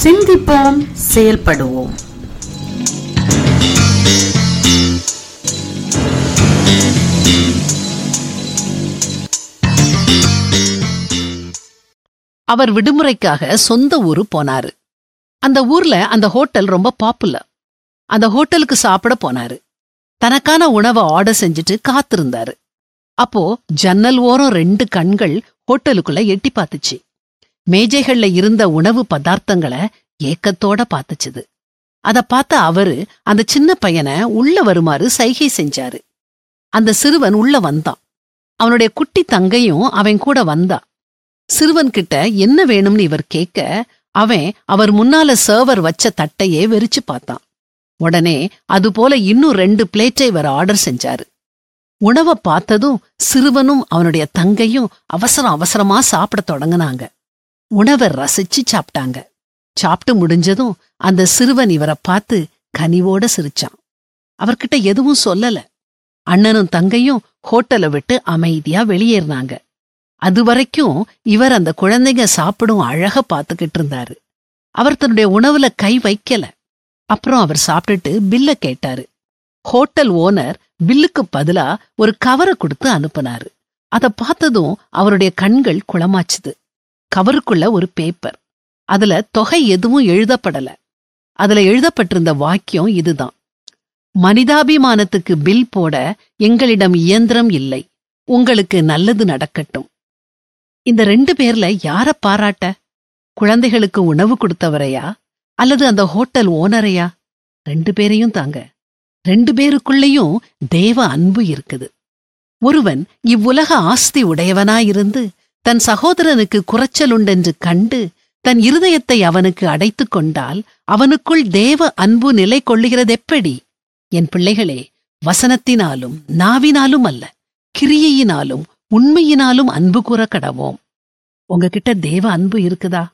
சிந்திப்போம் செயல்படுவோம் அவர் விடுமுறைக்காக சொந்த ஊரு போனாரு அந்த ஊர்ல அந்த ஹோட்டல் ரொம்ப பாப்புலர் அந்த ஹோட்டலுக்கு சாப்பிட போனாரு தனக்கான உணவை ஆர்டர் செஞ்சுட்டு காத்திருந்தாரு அப்போ ஜன்னல் ஓரம் ரெண்டு கண்கள் ஹோட்டலுக்குள்ள எட்டி பார்த்துச்சு மேஜைகள்ல இருந்த உணவு பதார்த்தங்களை ஏக்கத்தோட பார்த்துச்சுது அத பார்த்த அவரு அந்த சின்ன பையனை உள்ள வருமாறு சைகை செஞ்சாரு அந்த சிறுவன் உள்ள வந்தான் அவனுடைய குட்டி தங்கையும் அவன் கூட வந்தா சிறுவன் கிட்ட என்ன வேணும்னு இவர் கேட்க அவன் அவர் முன்னால சர்வர் வச்ச தட்டையே வெறிச்சு பார்த்தான் உடனே அதுபோல இன்னும் ரெண்டு பிளேட்டை இவர் ஆர்டர் செஞ்சாரு உணவை பார்த்ததும் சிறுவனும் அவனுடைய தங்கையும் அவசரம் அவசரமா சாப்பிட தொடங்குனாங்க உணவை ரசிச்சு சாப்பிட்டாங்க சாப்பிட்டு முடிஞ்சதும் அந்த சிறுவன் இவரை பார்த்து கனிவோட சிரிச்சான் அவர்கிட்ட எதுவும் சொல்லல அண்ணனும் தங்கையும் ஹோட்டலை விட்டு அமைதியா வெளியேறினாங்க அது வரைக்கும் இவர் அந்த குழந்தைங்க சாப்பிடும் அழக பார்த்துக்கிட்டு இருந்தாரு அவர் தன்னுடைய உணவுல கை வைக்கல அப்புறம் அவர் சாப்பிட்டுட்டு பில்ல கேட்டாரு ஹோட்டல் ஓனர் பில்லுக்கு பதிலா ஒரு கவரை கொடுத்து அனுப்புனாரு அத பார்த்ததும் அவருடைய கண்கள் குளமாச்சுது கவருக்குள்ள ஒரு பேப்பர் அதுல தொகை எதுவும் எழுதப்படல அதுல எழுதப்பட்டிருந்த வாக்கியம் இதுதான் மனிதாபிமானத்துக்கு பில் போட எங்களிடம் இயந்திரம் இல்லை உங்களுக்கு நல்லது நடக்கட்டும் இந்த ரெண்டு பேர்ல யார பாராட்ட குழந்தைகளுக்கு உணவு கொடுத்தவரையா அல்லது அந்த ஹோட்டல் ஓனரையா ரெண்டு பேரையும் தாங்க ரெண்டு பேருக்குள்ளேயும் தேவ அன்பு இருக்குது ஒருவன் இவ்வுலக ஆஸ்தி உடையவனாயிருந்து தன் சகோதரனுக்கு குறைச்சல் உண்டென்று கண்டு தன் இருதயத்தை அவனுக்கு அடைத்துக் கொண்டால் அவனுக்குள் தேவ அன்பு நிலை கொள்ளுகிறதெப்படி என் பிள்ளைகளே வசனத்தினாலும் நாவினாலும் அல்ல கிரியையினாலும் உண்மையினாலும் அன்பு கூற கடவோம் உங்ககிட்ட தேவ அன்பு இருக்குதா